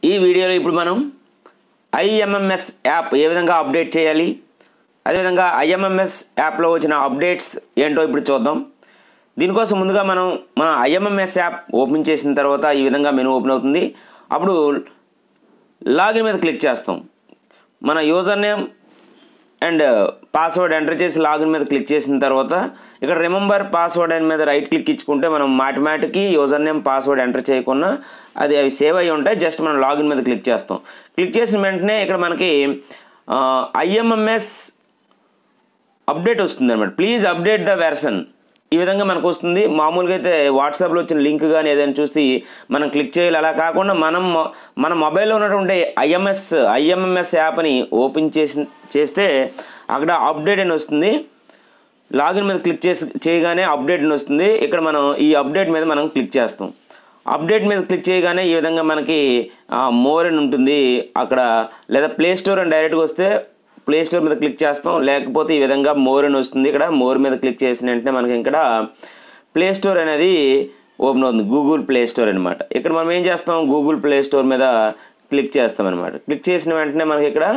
ఈ వీడియోలో ఇప్పుడు మనం ఐఎంఎంఎస్ యాప్ ఏ విధంగా అప్డేట్ చేయాలి అదేవిధంగా ఐఎంఎంఎస్ యాప్లో వచ్చిన అప్డేట్స్ ఏంటో ఇప్పుడు చూద్దాం దీనికోసం ముందుగా మనం మన ఐఎంఎంఎస్ యాప్ ఓపెన్ చేసిన తర్వాత ఈ విధంగా మెనూ ఓపెన్ అవుతుంది అప్పుడు లాగిన్ మీద క్లిక్ చేస్తాం మన user name and password enter చేసి లాగిన్ మీద క్లిక్ చేసిన తర్వాత ఇక్కడ రిమెంబర్ పాస్వర్డ్ అని మీద రైట్ క్లిక్ ఇచ్చుకుంటే మనం మాటిమాటికి యూజర్ నేమ్ పాస్వర్డ్ ఎంటర్ చేయకుండా అది అవి సేవ్ అయ్యి ఉంటాయి జస్ట్ మనం లాగిన్ మీద క్లిక్ చేస్తాం క్లిక్ చేసిన వెంటనే ఇక్కడ మనకి ఐఎంఎంఎస్ అప్డేట్ వస్తుంది అనమాట ప్లీజ్ అప్డేట్ ద వెర్షన్ ఈ విధంగా మనకు వస్తుంది మామూలుగా అయితే వాట్సాప్లో వచ్చిన లింక్ కానీ ఏదైనా చూసి మనం క్లిక్ చేయాలి అలా కాకుండా మనం మొ- మన మొబైల్లో ఉన్నటువంటి ఐఎంఎస్ ఐఎంఎంఎస్ యాప్ని ఓపెన్ చేసి చేస్తే అక్కడ అప్డేట్ అని వస్తుంది లాగిన్ మీద క్లిక్ చేసి చేయగానే అప్డేట్ అని వస్తుంది ఇక్కడ మనం ఈ అప్డేట్ మీద మనం క్లిక్ చేస్తాం అప్డేట్ మీద క్లిక్ చేయగానే ఈ విధంగా మనకి మోర్ అని ఉంటుంది అక్కడ లేదా ప్లే స్టోర్ అని డైరెక్ట్గా వస్తే ప్లే స్టోర్ మీద క్లిక్ చేస్తాం లేకపోతే ఈ విధంగా మోర్ అని వస్తుంది ఇక్కడ మోర్ మీద క్లిక్ చేసిన వెంటనే మనకి ఇక్కడ ప్లే స్టోర్ అనేది ఓపెన్ అవుతుంది గూగుల్ ప్లే స్టోర్ అనమాట ఇక్కడ మనం ఏం చేస్తాం గూగుల్ ప్లే స్టోర్ మీద క్లిక్ చేస్తాం అనమాట క్లిక్ చేసిన వెంటనే మనకి ఇక్కడ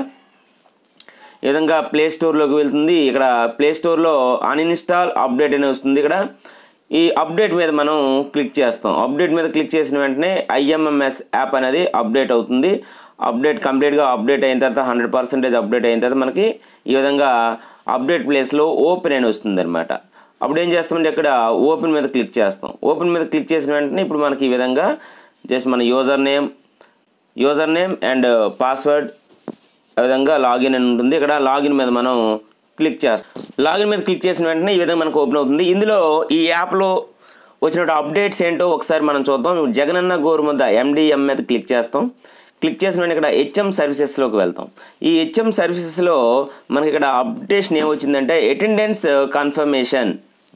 ఈ విధంగా ప్లే స్టోర్లోకి వెళ్తుంది ఇక్కడ ప్లే స్టోర్లో అన్ఇన్స్టాల్ అప్డేట్ అని వస్తుంది ఇక్కడ ఈ అప్డేట్ మీద మనం క్లిక్ చేస్తాం అప్డేట్ మీద క్లిక్ చేసిన వెంటనే ఐఎంఎంఎస్ యాప్ అనేది అప్డేట్ అవుతుంది అప్డేట్ కంప్లీట్గా అప్డేట్ అయిన తర్వాత హండ్రెడ్ పర్సెంటేజ్ అప్డేట్ అయిన తర్వాత మనకి ఈ విధంగా అప్డేట్ ప్లేస్లో ఓపెన్ అని వస్తుంది అనమాట అప్పుడు ఏం చేస్తామంటే ఇక్కడ ఓపెన్ మీద క్లిక్ చేస్తాం ఓపెన్ మీద క్లిక్ చేసిన వెంటనే ఇప్పుడు మనకి ఈ విధంగా జస్ట్ మన user name user name and password ఆ విధంగా లాగిన్ అని ఉంటుంది ఇక్కడ లాగిన్ మీద మనం క్లిక్ చేస్తాం లాగిన్ మీద క్లిక్ చేసిన వెంటనే ఈ విధంగా మనకు ఓపెన్ అవుతుంది ఇందులో ఈ యాప్లో వచ్చిన అప్డేట్స్ ఏంటో ఒకసారి మనం చూద్దాం ఇప్పుడు జగనన్న గోరుముద్ద ఎండిఎం మీద క్లిక్ చేస్తాం క్లిక్ చేసిన వెంటనే ఇక్కడ హెచ్ఎం సర్వీసెస్లోకి వెళ్తాం ఈ హెచ్ఎం సర్వీసెస్లో మనకి ఇక్కడ అప్డేషన్ ఏమొచ్చిందంటే అటెండెన్స్ కన్ఫర్మేషన్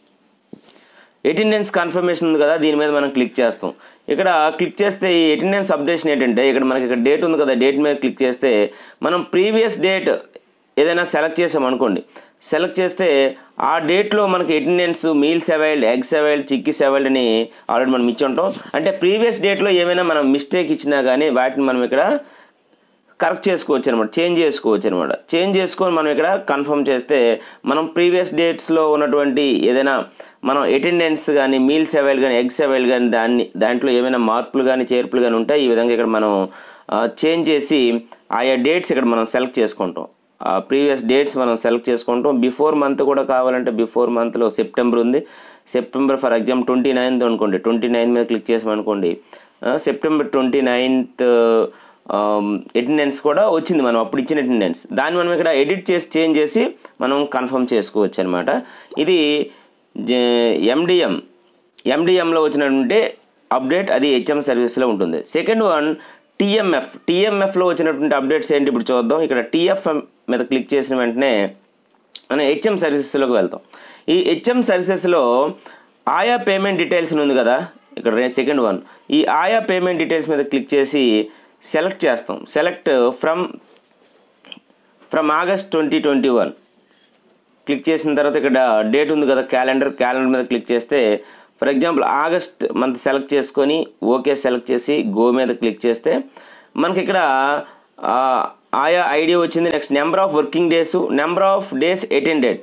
అటెండెన్స్ కన్ఫర్మేషన్ ఉంది కదా దీని మీద మనం క్లిక్ చేస్తాం ఇక్కడ క్లిక్ చేస్తే ఈ అటెండెన్స్ అప్డేషన్ ఏంటంటే ఇక్కడ మనకి ఇక్కడ డేట్ ఉంది కదా డేట్ మీద క్లిక్ చేస్తే మనం ప్రీవియస్ డేట్ ఏదైనా సెలెక్ట్ చేసాం అనుకోండి సెలెక్ట్ చేస్తే ఆ డేట్లో మనకి attendance meals availed eggs availed chikkis availed అని ఆల్రెడీ మనం ఇచ్చి ఉంటాం అంటే ప్రీవియస్ డేట్లో ఏమైనా మనం మిస్టేక్ ఇచ్చినా కానీ వాటిని మనం ఇక్కడ కరెక్ట్ చేసుకోవచ్చు అనమాట చేంజ్ చేసుకోవచ్చు అనమాట చేంజ్ చేసుకొని మనం ఇక్కడ కన్ఫర్మ్ చేస్తే మనం ప్రీవియస్ డేట్స్లో ఉన్నటువంటి ఏదైనా మనం అటెండెన్స్ కానీ మీల్స్ అవైల్ కానీ ఎగ్స్ అవైల్ కానీ దాన్ని దాంట్లో ఏమైనా మార్పులు కానీ చేర్పులు కానీ ఉంటాయి ఈ విధంగా ఇక్కడ మనం చేంజ్ చేసి ఆయా డేట్స్ ఇక్కడ మనం సెలెక్ట్ చేసుకుంటాం ప్రీవియస్ డేట్స్ మనం సెలెక్ట్ చేసుకుంటాం బిఫోర్ మంత్ కూడా కావాలంటే బిఫోర్ మంత్లో సెప్టెంబర్ ఉంది September for example twenty ninth అనుకోండి ట్వంటీ నైన్ మీద క్లిక్ చేసామనుకోండి సెప్టెంబర్ ట్వంటీ నైన్త్ అటెండెన్స్ కూడా వచ్చింది మనం అప్పుడు ఇచ్చిన అటెండెన్స్ దాన్ని మనం ఇక్కడ ఎడిట్ చేసి చేంజ్ చేసి మనం కన్ఫర్మ్ చేసుకోవచ్చు అనమాట ఇది ఎండిఎం ఎండిఎంలో వచ్చినటువంటి అప్డేట్ అది హెచ్ఎం సర్వీస్లో ఉంటుంది సెకండ్ వన్ టీఎంఎఫ్ టీఎంఎఫ్లో వచ్చినటువంటి అప్డేట్స్ ఏంటి ఇప్పుడు చూద్దాం ఇక్కడ టీఎఫ్ఎం మీద క్లిక్ చేసిన వెంటనే మనం హెచ్ఎం సర్వీసెస్లోకి వెళ్తాం ఈ హెచ్ఎం సర్వీసెస్లో ఆయా పేమెంట్ డీటెయిల్స్ అని ఉంది కదా ఇక్కడ సెకండ్ వన్ ఈ ఆయా పేమెంట్ డీటెయిల్స్ మీద క్లిక్ చేసి సెలెక్ట్ చేస్తాం select from from August twenty twenty one click చేసిన తర్వాత ఇక్కడ డేట్ ఉంది కదా క్యాలెండర్ క్యాలెండర్ మీద క్లిక్ చేస్తే for example August month select చేసుకొని ఓకే సెలెక్ట్ చేసి గో మీద క్లిక్ చేస్తే మనకి ఇక్కడ ఆ, ఆయా ఐడియా వచ్చింది next number of working days number of days attended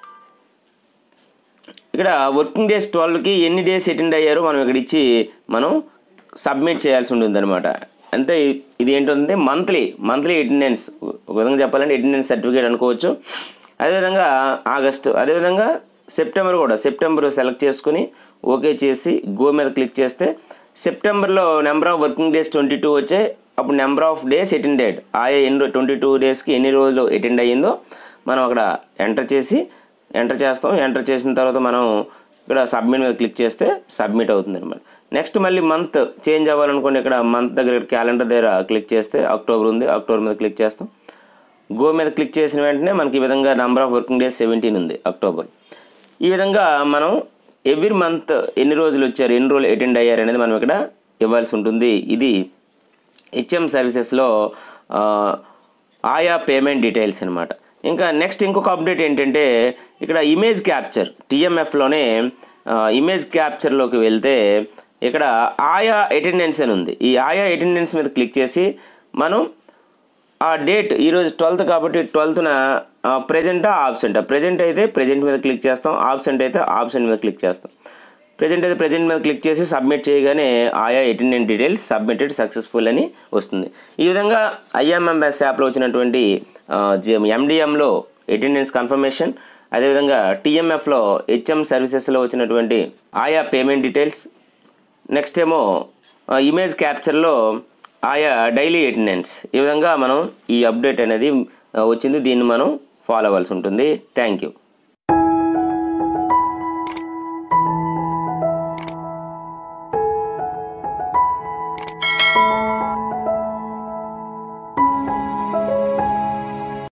ఇక్కడ వర్కింగ్ డేస్ ట్వెల్వ్కి ఎన్ని డేస్ అటెండ్ అయ్యారో మనం ఇక్కడ ఇచ్చి మనం సబ్మిట్ చేయాల్సి ఉంటుంది అనమాట అంటే ఇది ఏంటంటే మంత్లీ మంత్లీ అటెండెన్స్ ఒక విధంగా చెప్పాలంటే అటెండెన్స్ సర్టిఫికేట్ అనుకోవచ్చు అదేవిధంగా ఆగస్టు అదేవిధంగా సెప్టెంబర్ కూడా సెప్టెంబర్ సెలెక్ట్ చేసుకుని ఓకే చేసి గో మీద క్లిక్ చేస్తే సెప్టెంబర్లో number of working days twenty two వచ్చాయి అప్పుడు నెంబర్ ఆఫ్ డేస్ అటెండెడ్ ఆయా ఎన్ని ట్వంటీ టూ డేస్కి ఎన్ని రోజులు అటెండ్ అయ్యిందో మనం అక్కడ ఎంటర్ చేసి ఎంటర్ చేస్తాం ఎంటర్ చేసిన తర్వాత మనం ఇక్కడ సబ్మిట్ మీద క్లిక్ చేస్తే సబ్మిట్ అవుతుంది అనమాట నెక్స్ట్ మళ్ళీ మంత్ చేంజ్ అవ్వాలనుకోండి ఇక్కడ మంత్ దగ్గర క్యాలెండర్ దగ్గర క్లిక్ చేస్తే అక్టోబర్ ఉంది అక్టోబర్ మీద క్లిక్ చేస్తాం గో మీద క్లిక్ చేసిన వెంటనే మనకి ఈ విధంగా number of working days seventeen ఉంది అక్టోబర్ ఈ విధంగా మనం ఎవ్రీ మంత్ ఎన్ని రోజులు వచ్చారు ఎన్ని రోజులు అటెండ్ అయ్యారు అనేది మనం ఇక్కడ ఇవ్వాల్సి ఉంటుంది ఇది హెచ్ఎం సర్వీసెస్లో ఆ, ఆయా పేమెంట్ డీటెయిల్స్ అనమాట ఇంకా నెక్స్ట్ ఇంకొక అప్డేట్ ఏంటంటే ఇక్కడ ఇమేజ్ క్యాప్చర్ టీఎంఎఫ్లోనే ఇమేజ్ క్యాప్చర్లోకి వెళ్తే ఇక్కడ ఆయా అటెండెన్స్ అని ఉంది ఈ ఆయా అటెండెన్స్ మీద క్లిక్ చేసి మనం ఆ డేట్ ఈరోజు ట్వెల్త్ కాబట్టి ట్వెల్త్న ప్రజెంటా ఆబ్సెంటా ప్రజెంట్ అయితే ప్రజెంట్ మీద క్లిక్ చేస్తాం ఆబ్సెంట్ అయితే ఆబ్సెంట్ మీద క్లిక్ చేస్తాం ప్రజెంట్ అయితే ప్రజెంట్ మీద క్లిక్ చేసి సబ్మిట్ చేయగానే ఆయా అటెండెంట్ డీటెయిల్స్ సబ్మిటెడ్ సక్సెస్ఫుల్ అని వస్తుంది ఈ విధంగా ఐఎంఎంఎస్ యాప్లో వచ్చినటువంటి ఎండిఎంలో అటెండెన్స్ కన్ఫర్మేషన్ అదేవిధంగా టీఎంఎఫ్లో హెచ్ఎం సర్వీసెస్లో వచ్చినటువంటి ఆయా పేమెంట్ డీటెయిల్స్ నెక్స్ట్ ఏమో ఇమేజ్ క్యాప్చర్లో ఆయా డైలీ అటెండెన్స్ ఈ విధంగా మనం ఈ అప్డేట్ అనేది ఆ, వచ్చింది దీన్ని మనం ఫాలో అవ్వాల్సి ఉంటుంది థ్యాంక్ యూ